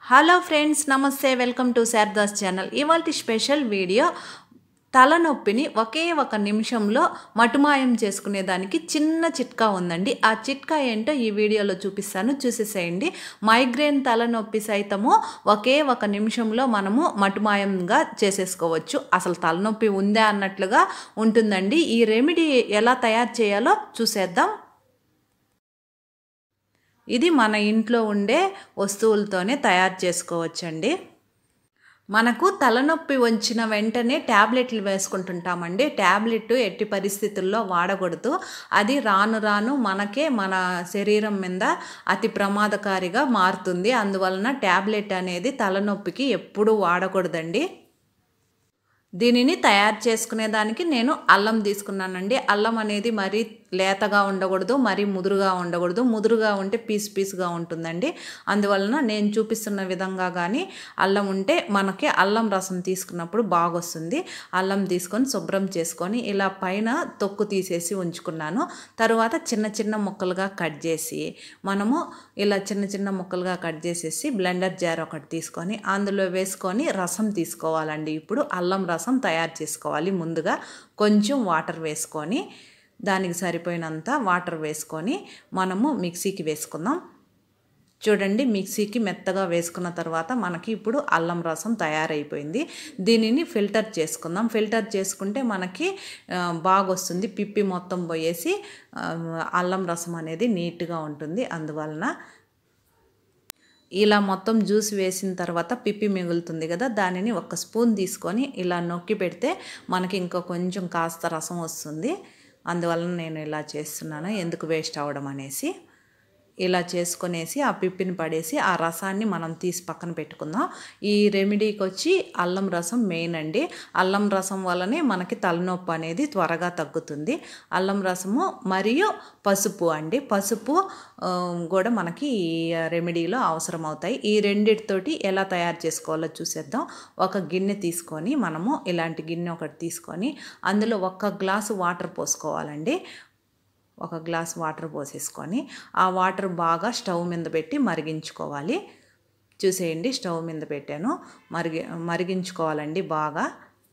hello friends నమస్తే welcome to Sharada's channel ఇవాళ special video తలనొప్పిని ఒకే ఒక నిమిషంలో మటుమాయం చేసుకునేదానికి చిన్న చిట్కా ఉందండి ఆ చిట్కా ఏంటో ఈ వీడియోలో చూపిస్తాను చూసేసేయండి మైగ్రేన్ తలనొప్పి సైతము ఒకే ఒక నిమిషంలో మనము మటుమాయంగా చేసేసుకోవచ్చు అసలు తలనొప్పి ఉందా అన్నట్లుగా ఉంటుందండి ఈ రెమెడీ ఎలా తయారు చేయాలో చూసేద్దాం ఇది మన ఇంట్లో ఉండే వస్తువులతోనే తయారు చేసుకోవచ్చండి మనకు తలనొప్పి వచ్చిన వెంటనే ట్యాబ్లెట్లు వేసుకుంటుంటామండి ట్యాబ్లెట్ ఎట్టి పరిస్థితుల్లో వాడకూడదు అది రాను రాను మనకే మన శరీరం మీద అతి ప్రమాదకారిగా మారుతుంది అందువలన ట్యాబ్లెట్ అనేది తలనొప్పికి ఎప్పుడూ వాడకూడదండి దీనిని తయారు చేసుకునేదానికి నేను అల్లం తీసుకున్నానండి అల్లం అనేది మరీ లేతగా ఉండకూడదు మరీ ముదురుగా ఉండకూడదు ముదురుగా ఉంటే పీస్ పీస్గా ఉంటుందండి అందువలన నేను చూపిస్తున్న విధంగా కానీ అల్లం ఉంటే మనకి అల్లం రసం తీసుకున్నప్పుడు బాగొస్తుంది అల్లం తీసుకొని శుభ్రం చేసుకొని ఇలా పైన తొక్కు తీసేసి ఉంచుకున్నాను తరువాత చిన్న చిన్న ముక్కలుగా కట్ చేసి మనము ఇలా చిన్న చిన్న ముక్కలుగా కట్ చేసేసి బ్లెండర్ జార్ ఒకటి తీసుకొని అందులో వేసుకొని రసం తీసుకోవాలండి ఇప్పుడు అల్లం రసం తయారు చేసుకోవాలి ముందుగా కొంచెం వాటర్ వేసుకొని దానికి సరిపోయినంత వాటర్ వేసుకొని మనము మిక్సీకి వేసుకుందాం చూడండి మిక్సీకి మెత్తగా వేసుకున్న తర్వాత మనకి ఇప్పుడు అల్లం రసం తయారైపోయింది దీనిని ఫిల్టర్ చేసుకుందాం ఫిల్టర్ చేసుకుంటే మనకి బాగా వస్తుంది పిప్పి మొత్తం పోయేసి అల్లం రసం అనేది నీట్గా ఉంటుంది అందువలన ఇలా మొత్తం జ్యూస్ వేసిన తర్వాత పిప్పి మిగులుతుంది కదా దానిని ఒక స్పూన్ తీసుకొని ఇలా నొక్కి పెడితే మనకి ఇంకా కొంచెం కాస్త రసం వస్తుంది అందువలన నేను ఇలా చేస్తున్నాను ఎందుకు వేస్ట్ అవ్వడం అనేసి ఇలా చేసుకొనేసి ఆ పిప్పిని పడేసి ఆ రసాన్ని మనం తీసి పక్కన పెట్టుకుందాం ఈ రెమెడీకి వచ్చి అల్లం రసం మెయిన్ అండి అల్లం రసం వల్లనే మనకి తలనొప్పి అనేది త్వరగా తగ్గుతుంది అల్లం రసము మరియు పసుపు అండి పసుపు కూడా మనకి ఈ రెమెడీలో అవసరం అవుతాయి ఈ రెండిటితోటి ఎలా తయారు చేసుకోవాలో చూసేద్దాం ఒక గిన్నె తీసుకొని మనము ఇలాంటి గిన్నె ఒకటి తీసుకొని అందులో ఒక్క గ్లాసు వాటర్ పోసుకోవాలండి ఒక గ్లాస్ వాటర్ పోసేసుకొని ఆ వాటర్ బాగా స్టవ్ మీద పెట్టి మరిగించుకోవాలి చూసేయండి స్టవ్ మీద పెట్టాను మరిగి మరిగించుకోవాలండి బాగా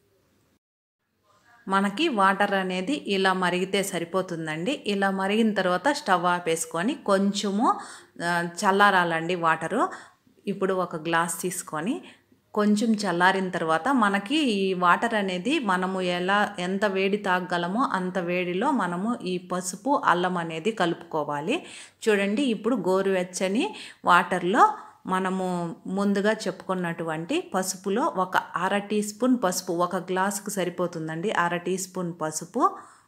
మనకి వాటర్ అనేది ఇలా మరిగితే సరిపోతుందండి ఇలా మరిగిన తర్వాత స్టవ్ ఆపేసుకొని కొంచెము చల్లారాలండి వాటరు ఇప్పుడు ఒక గ్లాస్ తీసుకొని కొంచెం చల్లారిన తర్వాత మనకి ఈ వాటర్ అనేది మనము ఎలా ఎంత వేడి తాగగలమో అంత వేడిలో మనము ఈ పసుపు అల్లం అనేది కలుపుకోవాలి చూడండి ఇప్పుడు గోరువెచ్చని వాటర్లో మనము ముందుగా చెప్పుకున్నటువంటి పసుపులో ఒక అర టీ స్పూన్ పసుపు ఒక గ్లాసుకు సరిపోతుందండి అర టీ స్పూన్ పసుపు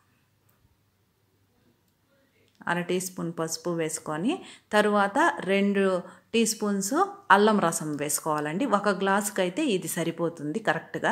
అర టీ స్పూన్ పసుపు వేసుకొని తరువాత రెండు టీ స్పూన్స్ అల్లం రసం వేసుకోవాలండి ఒక గ్లాసుకి అయితే ఇది సరిపోతుంది కరెక్ట్గా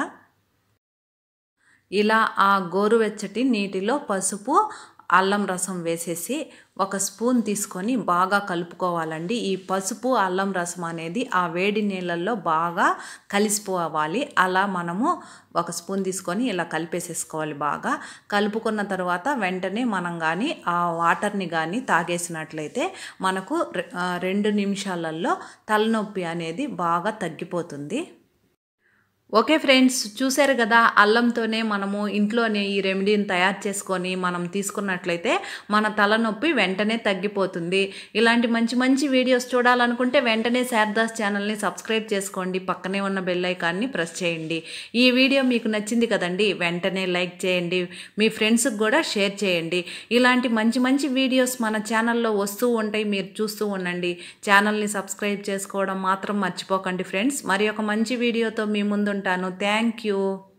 ఇలా ఆ గోరువెచ్చటి నీటిలో పసుపు అల్లం రసం వేసేసి ఒక స్పూన్ తీసుకొని బాగా కలుపుకోవాలండి ఈ పసుపు అల్లం రసం అనేది ఆ వేడి నీళ్ళల్లో బాగా కలిసిపోవాలి అలా మనము ఒక స్పూన్ తీసుకొని ఇలా కలిపేసేసుకోవాలి బాగా కలుపుకున్న తర్వాత వెంటనే మనం కానీ ఆ వాటర్ని కానీ తాగేసినట్లయితే మనకు రెండు నిమిషాలలో తలనొప్పి అనేది బాగా తగ్గిపోతుంది ఓకే ఫ్రెండ్స్ చూశారు కదా అల్లంతోనే మనము ఇంట్లోనే ఈ రెమెడీని తయారు చేసుకొని మనం తీసుకున్నట్లయితే మన తలనొప్పి వెంటనే తగ్గిపోతుంది ఇలాంటి మంచి మంచి వీడియోస్ చూడాలనుకుంటే వెంటనే శారదాస్ ఛానల్ని సబ్స్క్రైబ్ చేసుకోండి పక్కనే ఉన్న బెల్ ఐకాన్ని ప్రెస్ చేయండి ఈ వీడియో మీకు నచ్చింది కదండి వెంటనే లైక్ చేయండి మీ ఫ్రెండ్స్కి కూడా షేర్ చేయండి ఇలాంటి మంచి మంచి వీడియోస్ మన ఛానల్లో వస్తూ ఉంటాయి మీరు చూస్తూ ఉండండి ఛానల్ని సబ్స్క్రైబ్ చేసుకోవడం మాత్రం మర్చిపోకండి ఫ్రెండ్స్ మరి ఒక మంచి వీడియోతో మీ ముందు ఉంటాను థ్యాంక్ యూ